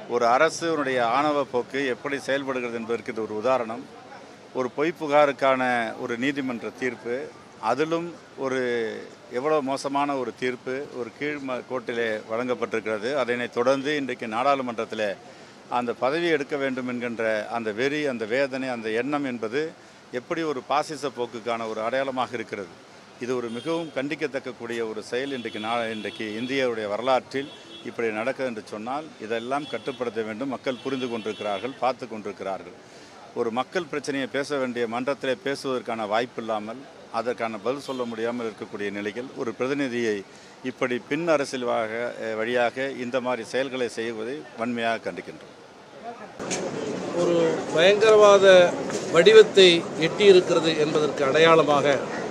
ஒரு அரசுடைய ஆணவ போக்கு எப்படி செயல்படுகிறது என்பதற்கு இது ஒரு உதாரணம் ஒரு பொய் புகாருக்கான ஒரு நீதிமன்ற தீர்ப்பு அதிலும் ஒரு எவ்வளோ மோசமான ஒரு தீர்ப்பு ஒரு கீழ் ம- கோர்ட்டிலே வழங்கப்பட்டிருக்கிறது அதனை தொடர்ந்து இன்றைக்கு நாடாளுமன்றத்தில் அந்த பதவி எடுக்க வேண்டும் என்கின்ற அந்த வெறி அந்த வேதனை அந்த எண்ணம் என்பது எப்படி ஒரு பாசிச போக்குக்கான ஒரு அடையாளமாக இருக்கிறது இது ஒரு மிகவும் கண்டிக்கத்தக்கக்கூடிய ஒரு செயல் இன்றைக்கு நா இன்றைக்கு இந்தியாவுடைய வரலாற்றில் இப்படி நடக்குது என்று சொன்னால் இதெல்லாம் கட்டுப்படுத்த வேண்டும் மக்கள் புரிந்து கொண்டிருக்கிறார்கள் பார்த்து கொண்டிருக்கிறார்கள் ஒரு மக்கள் பிரச்சனையை பேச வேண்டிய மன்றத்திலே பேசுவதற்கான வாய்ப்பு இல்லாமல் அதற்கான பதில் சொல்ல முடியாமல் இருக்கக்கூடிய நிலையில் ஒரு பிரதிநிதியை இப்படி பின் அரசியல்வாக அஹ், வழியாக இந்த மாதிரி செயல்களை செய்வதை வன்மையாக கண்டிக்கின்றோம் ஒரு பயங்கரவாத வடிவத்தை எட்டியிருக்கிறது என்பதற்கு அடையாளமாக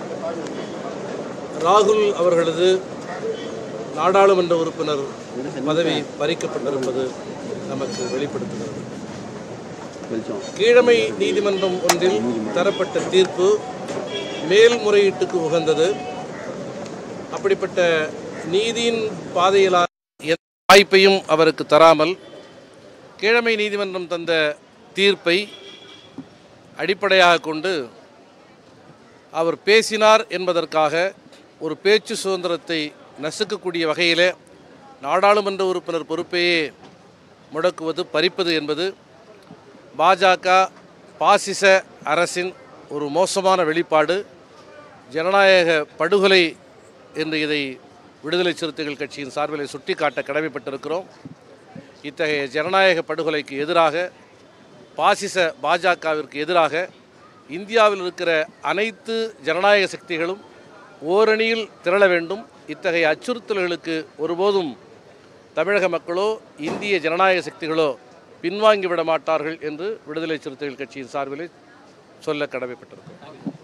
ராகுல் அவர்களது நாடாளுமன்ற உறுப்பினர் பதவி பறிக்கப்பட்டிருப்பது நமக்கு வெளிப்படுத்துகிறது கீழமை நீதிமன்றம் ஒன்றில் தரப்பட்ட தீர்ப்பு மேல்முறையீட்டுக்கு உகந்தது அப்படிப்பட்ட நீதியின் பாதையிலான எந்த வாய்ப்பையும் அவருக்கு தராமல் கீழமை நீதிமன்றம் தந்த தீர்ப்பை அடிப்படையாக கொண்டு அவர் பேசினார் என்பதற்காக ஒரு பேச்சு சுதந்திரத்தை நசுக்கக்கூடிய வகையிலே நாடாளுமன்ற உறுப்பினர் பொறுப்பையே முடக்குவது பறிப்பது என்பது பாஜக பாசிச அரசின் ஒரு மோசமான வெளிப்பாடு ஜனநாயக படுகொலை என்று இதை விடுதலை சிறுத்தைகள் கட்சியின் சார்பில் சுட்டிக்காட்ட கடமைப்பட்டிருக்கிறோம் இத்தகைய ஜனநாயக படுகொலைக்கு எதிராக பாசிச பாஜகவிற்கு எதிராக இந்தியாவில் இருக்கிற அனைத்து ஜனநாயக சக்திகளும் ஓரணியில் திரள வேண்டும் இத்தகைய அச்சுறுத்தல்களுக்கு ஒருபோதும் தமிழக மக்களோ இந்திய ஜனநாயக சக்திகளோ பின்வாங்கி விட மாட்டார்கள் என்று விடுதலை சிறுத்தைகள் கட்சியின் சார்பில் சொல்ல கடமைப்பட்டிருக்கிறோம்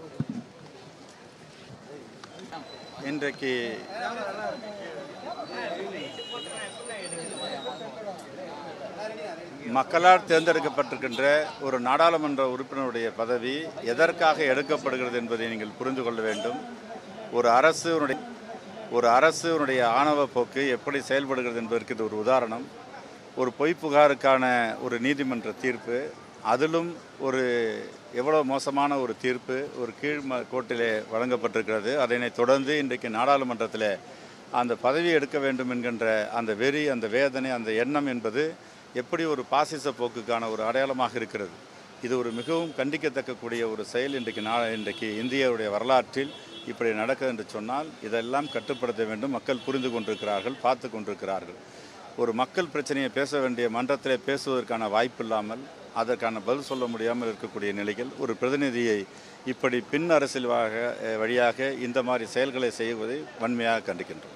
இன்றைக்கு மக்களால் தேர்ந்தெடுக்கப்பட்டிருக்கின்ற ஒரு நாடாளுமன்ற உறுப்பினருடைய பதவி எதற்காக எடுக்கப்படுகிறது என்பதை நீங்கள் புரிந்து கொள்ள வேண்டும் ஒரு அரசுனுடைய ஒரு அரசுனுடைய ஆணவ போக்கு எப்படி செயல்படுகிறது என்பதற்கு இது ஒரு உதாரணம் ஒரு பொய் புகாருக்கான ஒரு நீதிமன்ற தீர்ப்பு அதிலும் ஒரு எவ்வளோ மோசமான ஒரு தீர்ப்பு ஒரு கீழ் ம- கோர்ட்டிலே வழங்கப்பட்டிருக்கிறது அதனை தொடர்ந்து இன்றைக்கு நாடாளுமன்றத்தில் அந்த பதவி எடுக்க வேண்டும் என்கின்ற அந்த வெறி அந்த வேதனை அந்த எண்ணம் என்பது எப்படி ஒரு பாசிச போக்குக்கான ஒரு அடையாளமாக இருக்கிறது இது ஒரு மிகவும் கண்டிக்கத்தக்கக்கூடிய ஒரு செயல் இன்றைக்கு நா இன்றைக்கு இந்தியாவுடைய வரலாற்றில் இப்படி நடக்குது என்று சொன்னால் இதெல்லாம் கட்டுப்படுத்த வேண்டும் மக்கள் புரிந்து கொண்டிருக்கிறார்கள் பார்த்து கொண்டிருக்கிறார்கள் ஒரு மக்கள் பிரச்சனையை பேச வேண்டிய மன்றத்திலே பேசுவதற்கான வாய்ப்பு இல்லாமல் அதற்கான பதில் சொல்ல முடியாமல் இருக்கக்கூடிய நிலையில் ஒரு பிரதிநிதியை இப்படி பின் அரசியல்வாக அஹ், வழியாக இந்த மாதிரி செயல்களை செய்வதை வன்மையாக கண்டிக்கின்றோம்